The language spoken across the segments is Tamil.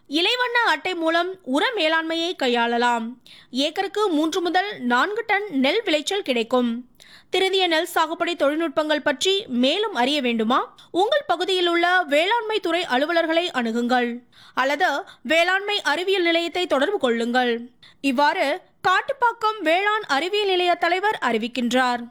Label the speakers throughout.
Speaker 1: இலைவண்ண அட்டை மூலம் உர மேலாண்மையை கையாளலாம் ஏக்கருக்கு மூன்று முதல் நான்கு டன் நெல் விளைச்சல் கிடைக்கும் திருதிய நெல் சாகுபடி தொழில்நுட்பங்கள் பற்றி மேலும் அறிய வேண்டுமா உங்கள் பகுதியில் உள்ள வேளாண்மை துறை அலுவலர்களை அணுகுங்கள் அல்லது வேளாண்மை அறிவியல் நிலையத்தை தொடர்பு கொள்ளுங்கள் இவ்வாறு காட்டுப்பாக்கம் வேளாண் அறிவியல் நிலைய தலைவர் அறிவிக்கின்றார்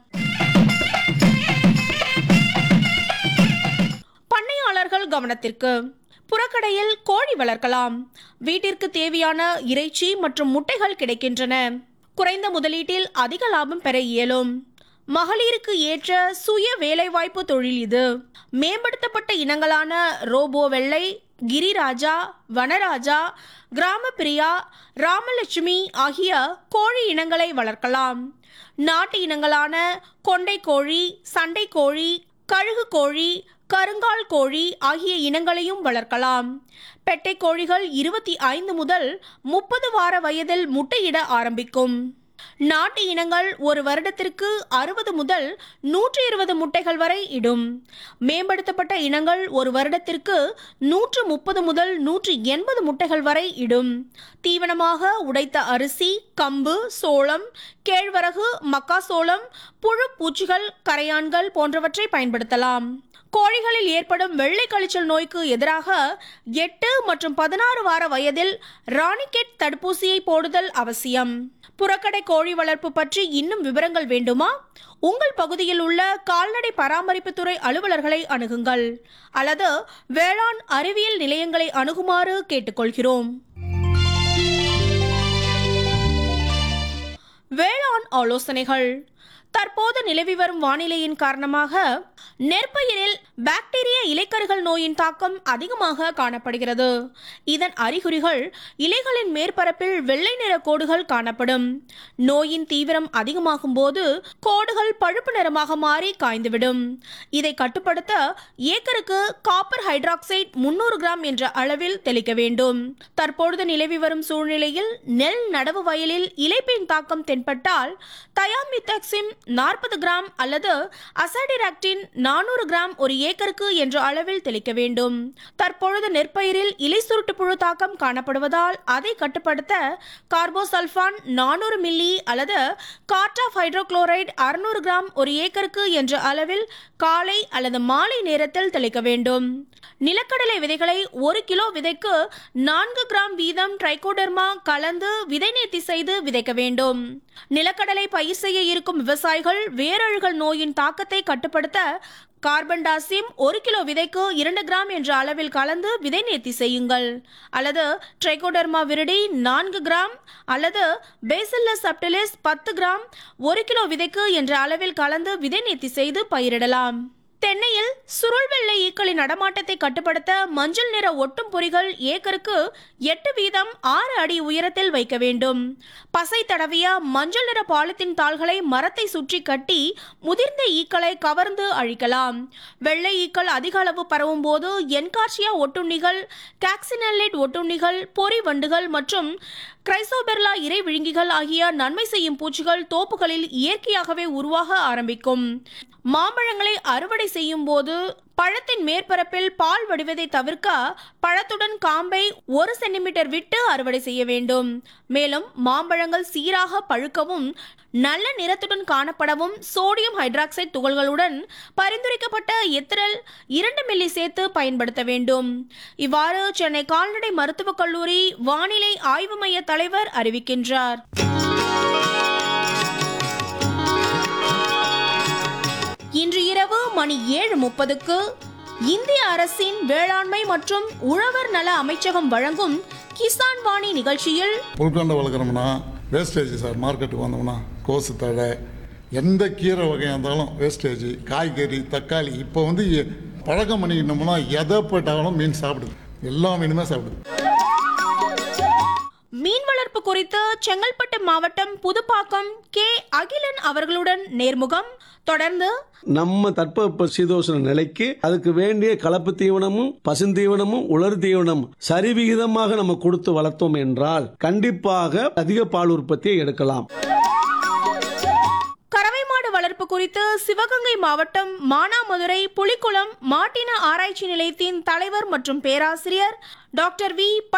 Speaker 1: பண்ணையாளர்கள் கவனத்திற்கு புறக்கடையில் கோழி வளர்க்கலாம் வீட்டிற்கு தேவையான இறைச்சி மற்றும் முட்டைகள் கிடைக்கின்றன குறைந்த முதலீட்டில் அதிக லாபம் பெற இயலும் மகளிருக்கு ஏற்ற சுய வேலைவாய்ப்பு தொழில் இது மேம்படுத்தப்பட்ட இனங்களான ரோபோ வெள்ளை கிரிராஜா வனராஜா கிராமப்பிரியா ராமலட்சுமி ஆகிய கோழி இனங்களை வளர்க்கலாம் நாட்டு இனங்களான கொண்டை கோழி சண்டை கோழி கழுகு கோழி கருங்கால் கோழி ஆகிய இனங்களையும் வளர்க்கலாம் பெட்டை கோழிகள் இருபத்தி ஐந்து முதல் முப்பது வார வயதில் முட்டையிட ஆரம்பிக்கும் நாட்டு இனங்கள் ஒரு வருடத்திற்கு அறுபது முதல் நூற்றி இருபது முட்டைகள் வரை இடும் மேம்படுத்தப்பட்ட இனங்கள் ஒரு வருடத்திற்கு நூற்று முப்பது முதல் நூற்று எண்பது முட்டைகள் வரை இடும் தீவனமாக உடைத்த அரிசி கம்பு சோளம் கேழ்வரகு மக்காசோளம் புழு பூச்சிகள் கரையான்கள் போன்றவற்றை பயன்படுத்தலாம் கோழிகளில் ஏற்படும் வெள்ளை கழிச்சல் நோய்க்கு எதிராக எட்டு மற்றும் பதினாறு வார வயதில் ராணிகெட் தடுப்பூசியை போடுதல் அவசியம் புறக்கடை கோழி வளர்ப்பு பற்றி இன்னும் விவரங்கள் வேண்டுமா உங்கள் பகுதியில் உள்ள கால்நடை பராமரிப்புத்துறை அலுவலர்களை அணுகுங்கள் அல்லது வேளாண் அறிவியல் நிலையங்களை அணுகுமாறு கேட்டுக்கொள்கிறோம் வேளாண் ஆலோசனைகள் தற்போது நிலவி வரும் வானிலையின் காரணமாக நெற்பயிரில் பாக்டீரிய இலைக்கருகள் நோயின் தாக்கம் அதிகமாக காணப்படுகிறது இதன் அறிகுறிகள் இலைகளின் மேற்பரப்பில் வெள்ளை நிற கோடுகள் காணப்படும் நோயின் தீவிரம் அதிகமாகும் போது கோடுகள் பழுப்பு நிறமாக மாறி காய்ந்துவிடும் இதை கட்டுப்படுத்த ஏக்கருக்கு காப்பர் ஹைட்ராக்சைட் முன்னூறு கிராம் என்ற அளவில் தெளிக்க வேண்டும் தற்பொழுது நிலவி வரும் சூழ்நிலையில் நெல் நடவு வயலில் இலைப்பின் தாக்கம் தென்பட்டால் தயாமித்தக்சிம் நாற்பது கிராம் அல்லது அசாடிராக்டின் நானூறு கிராம் ஒரு ஏக்கருக்கு என்ற அளவில் தெளிக்க வேண்டும் தற்பொழுது நெற்பயிரில் இலை சுருட்டு புழு தாக்கம் காணப்படுவதால் அதை கட்டுப்படுத்த கார்போசல்ஃபான் நானூறு மில்லி அல்லது கார்டாஃப் ஹைட்ரோகுளோரைடு அறுநூறு கிராம் ஒரு ஏக்கருக்கு என்ற அளவில் காலை அல்லது மாலை நேரத்தில் தெளிக்க வேண்டும் நிலக்கடலை விதைகளை ஒரு கிலோ விதைக்கு நான்கு கிராம் வீதம் ட்ரைகோடர்மா கலந்து விதை நேர்த்தி செய்து விதைக்க வேண்டும் நிலக்கடலை பயிர் செய்ய இருக்கும் விவசாயிகள் வேரழுகல் நோயின் தாக்கத்தை கட்டுப்படுத்த கார்பன் டாசிம் ஒரு கிலோ விதைக்கு இரண்டு கிராம் என்ற அளவில் கலந்து விதை நேர்த்தி செய்யுங்கள் அல்லது ட்ரைகோடர்மா விரிடி நான்கு கிராம் அல்லது பேசில்லஸ் சப்டிலிஸ் பத்து கிராம் ஒரு கிலோ விதைக்கு என்ற அளவில் கலந்து விதை நேர்த்தி செய்து பயிரிடலாம் தென்னையில் சுருள் வெள்ளை ஈக்களின் நடமாட்டத்தை கட்டுப்படுத்த மஞ்சள் நிற ஒட்டும் பொறிகள் ஏக்கருக்கு எட்டு வீதம் ஆறு அடி உயரத்தில் வைக்க வேண்டும் பசை தடவிய மஞ்சள் நிற பாலித்தீன் தாள்களை மரத்தை சுற்றி கட்டி முதிர்ந்த ஈக்களை கவர்ந்து அழிக்கலாம் வெள்ளை ஈக்கள் அதிக அளவு பரவும் போது என்கார்சியா ஒட்டுண்ணிகள் காக்சினல்லேட் ஒட்டுண்ணிகள் பொறி வண்டுகள் மற்றும் கிரைசோபெர்லா இறை விழுங்கிகள் ஆகிய நன்மை செய்யும் பூச்சிகள் தோப்புகளில் இயற்கையாகவே உருவாக ஆரம்பிக்கும் மாம்பழங்களை அறுவடை செய்யும் போது பழத்தின் மேற்பரப்பில் பால் வடிவதை தவிர்க்க பழத்துடன் காம்பை ஒரு சென்டிமீட்டர் விட்டு அறுவடை செய்ய வேண்டும் மேலும் மாம்பழங்கள் சீராக பழுக்கவும் நல்ல நிறத்துடன் காணப்படவும் சோடியம் ஹைட்ராக்சைடு துகள்களுடன் பரிந்துரைக்கப்பட்ட எத்திரல் இரண்டு மில்லி சேர்த்து பயன்படுத்த வேண்டும் இவ்வாறு சென்னை கால்நடை மருத்துவக் கல்லூரி வானிலை ஆய்வு மைய தலைவர் அறிவிக்கின்றார் இன்று இரவு மணி ஏழு முப்பதுக்கு இந்திய அரசின் வேளாண்மை மற்றும் உழவர் நல அமைச்சகம் வழங்கும் கிசான் வாணி நிகழ்ச்சியில்
Speaker 2: புல்கண்டை வளர்க்குறோம்னா வேஸ்டேஜ் சார் மார்க்கெட்டுக்கு வந்தோம்னா கோசு தழை எந்த கீரை வகையாக இருந்தாலும் வேஸ்டேஜ் காய்கறி தக்காளி இப்போ வந்து எ- பழக்கம் பண்ணிக்கிட்டோம்னா எதை போட்டாலும் மீன் சாப்பிடுது எல்லா மீனுமே சாப்பிடுது
Speaker 1: மீன் வளர்ப்பு குறித்து செங்கல்பட்டு மாவட்டம் புதுப்பாக்கம் கே அகிலன் அவர்களுடன் நேர்முகம் தொடர்ந்து
Speaker 3: நம்ம தட்பவெப்ப சீதோஷண நிலைக்கு அதுக்கு வேண்டிய கலப்பு தீவனமும் பசுந்தீவனமும் உலர் தீவனமும் சரிவிகிதமாக நம்ம கொடுத்து வளர்த்தோம் என்றால் கண்டிப்பாக அதிக பால் உற்பத்தியை எடுக்கலாம்
Speaker 1: கறவை மாடு வளர்ப்பு குறித்து சிவகங்கை மாவட்டம் மானாமதுரை புலிக்குளம் மாட்டின ஆராய்ச்சி நிலையத்தின் தலைவர் மற்றும் பேராசிரியர் டாக்டர் வி